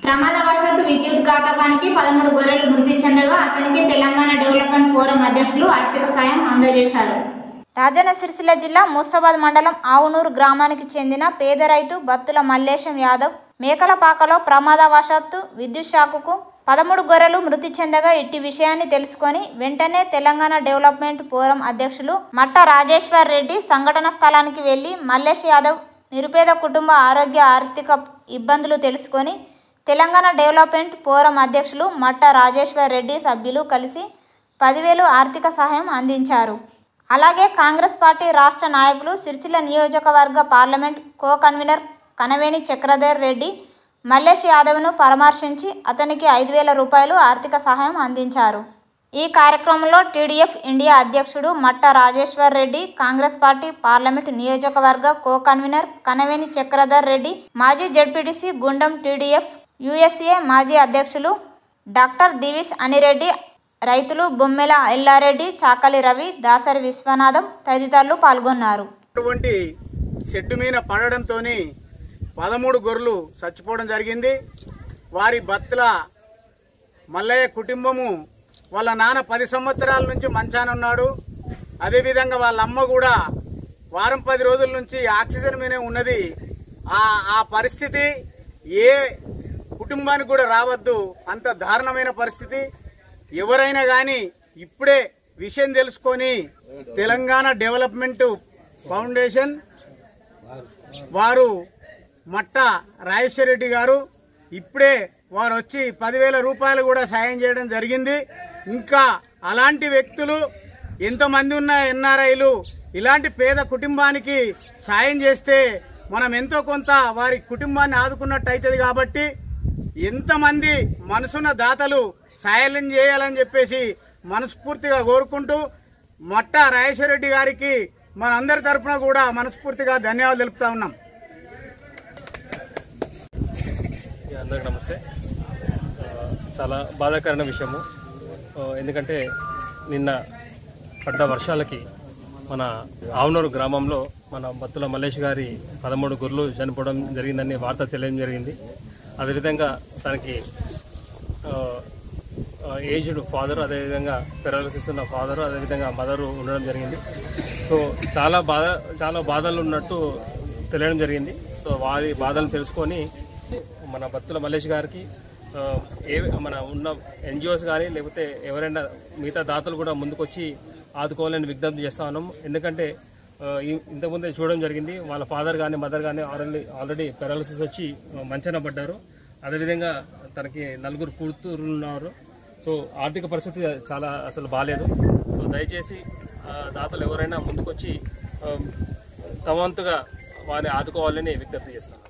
ప్రమాదవశాత్తు విద్యుత్ ఘాతకానికి పదమూడు గొర్రెలు మృతి చెందగా అతనికి తెలంగాణ డెవలప్మెంట్ ఫోరం అధ్యక్షులు ఆర్థిక సాయం అందజేశారు రాజన్న సిరిసిల్ల జిల్లా ముస్తాబాద్ మండలం ఆవునూరు గ్రామానికి చెందిన పేద రైతు బత్తుల మల్లేశం యాదవ్ మేకలపాకలో ప్రమాదవశాత్తు విద్యుత్ షాకుకు పదమూడు గొర్రెలు మృతి చెందగా ఇట్టి విషయాన్ని తెలుసుకొని వెంటనే తెలంగాణ డెవలప్మెంట్ ఫోరం అధ్యక్షులు మట్ట రాజేశ్వర్ రెడ్డి సంఘటన స్థలానికి వెళ్లి మల్లేష్ యాదవ్ నిరుపేద కుటుంబ ఆరోగ్య ఆర్థిక ఇబ్బందులు తెలుసుకొని తెలంగాణ డెవలప్మెంట్ ఫోరం అధ్యక్షులు మట్ట రాజేశ్వర్ రెడ్డి సభ్యులు కలిసి పదివేలు ఆర్థిక సహాయం అందించారు అలాగే కాంగ్రెస్ పార్టీ రాష్ట్ర నాయకులు సిరిసిల్ల నియోజకవర్గ parliament co convener Kanaveni Chakradhar Reddy Mallesh యాదవ్ను పరామర్శించి అతనికి ఐదు వేల రూపాయలు ఆర్థిక సహాయం అందించారు ఈ కార్యక్రమంలో టీడీఎఫ్ ఇండియా అధ్యక్షుడు మట్ట రాజేశ్వర్ రెడ్డి కాంగ్రెస్ పార్టీ పార్లమెంట్ నియోజకవర్గ కో కన్వీనర్ కనవేని చక్రధర్ రెడ్డి మాజీ జడ్పీటీసీ గుండం టీడీఎఫ్ యుఎస్ఏ మాజీ అధ్యక్షులు డాక్టర్ దివిష్ అనిరెడ్డి రైతులు బొమ్మెల ఎల్లారెడ్డి చాకలి రవి దాసరి విశ్వనాథం తదితరులు పాల్గొన్నారు అటువంటి చెట్టు మీద పడడంతో పదమూడు గొర్రెలు చచ్చిపోవడం జరిగింది వారి భర్తల మల్లయ్య కుటుంబము వాళ్ళ నాన్న పది సంవత్సరాల నుంచి మంచాన ఉన్నాడు అదేవిధంగా వాళ్ళ అమ్మ కూడా వారం పది రోజుల నుంచి ఆక్సిజన్ మీదే ఉన్నది ఆ ఆ పరిస్థితి ఏ కుటుంబానికి కూడా రావద్దు అంత దారుణమైన పరిస్థితి ఎవరైనా కానీ ఇప్పుడే విషయం తెలుసుకొని తెలంగాణ డెవలప్మెంట్ ఫౌండేషన్ వారు మట్ట రాజేశ్వర రెడ్డి గారు ఇప్పుడే వారు వచ్చి పదివేల రూపాయలు కూడా సాయం చేయడం జరిగింది ఇంకా అలాంటి వ్యక్తులు ఎంతమంది ఉన్న ఎన్ఆర్ఐలు ఇలాంటి పేద కుటుంబానికి సాయం చేస్తే మనం ఎంతో కొంత వారి కుటుంబాన్ని ఆదుకున్నట్టు అవుతుంది కాబట్టి ఎంతమంది మనసున్న దాతలు సాయం చేయాలని చెప్పేసి మనస్ఫూర్తిగా కోరుకుంటూ మట్ట రాజేశ్వర రెడ్డి గారికి మనందరి తరపున కూడా మనస్ఫూర్తిగా ధన్యవాదాలు తెలుపుతా ఉన్నాం అందరికి నమస్తే ఆ, చాలా బాధాకరమైన విషయము ఆ, ఎందుకంటే నిన్న పడ్డ వర్షాలకి మన ఆవునూరు గ్రామంలో మన బత్తుల మల్లేష్ గారి పదమూడు గొర్రెలు చనిపోవడం జరిగిందని వార్త తెలియడం జరిగింది అదేవిధంగా తనకి ఏజ్డ్ ఫాదర్ అదేవిధంగా పెరాలసిస్ ఉన్న ఫాదర్ అదేవిధంగా మదర్ ఉండడం జరిగింది సో చాలా బాధ చాలా బాధలు ఉన్నట్టు తెలియడం జరిగింది సో వారి బాధలు తెలుసుకొని మన బత్తుల మల్లేష్ గారికి ఆ, ఏ మన ఉన్న ఎన్జిఓస్ కానీ లేకపోతే ఎవరైనా మిగతా దాతలు కూడా ముందుకొచ్చి ఆదుకోవాలని విజ్ఞప్తి చేస్తా ఉన్నాం ఎందుకంటే ఆ, ఈ- ఇంతకుముందే చూడడం జరిగింది వాళ్ళ ఫాదర్ కానీ మదర్ కానీ ఆల్రెడీ ఆల్రెడీ పెరాలసిస్ వచ్చి మంచన పడ్డారు అదేవిధంగా తనకి నలుగురు కూతురు ఉన్నారు సో ఆర్థిక పరిస్థితి చాలా అసలు బాగాలేదు సో దయచేసి ఆ, దాతలు ఎవరైనా ముందుకొచ్చి ఆ, తమ వంతుగా వారిని ఆదుకోవాలని విజ్ఞప్తి చేస్తాం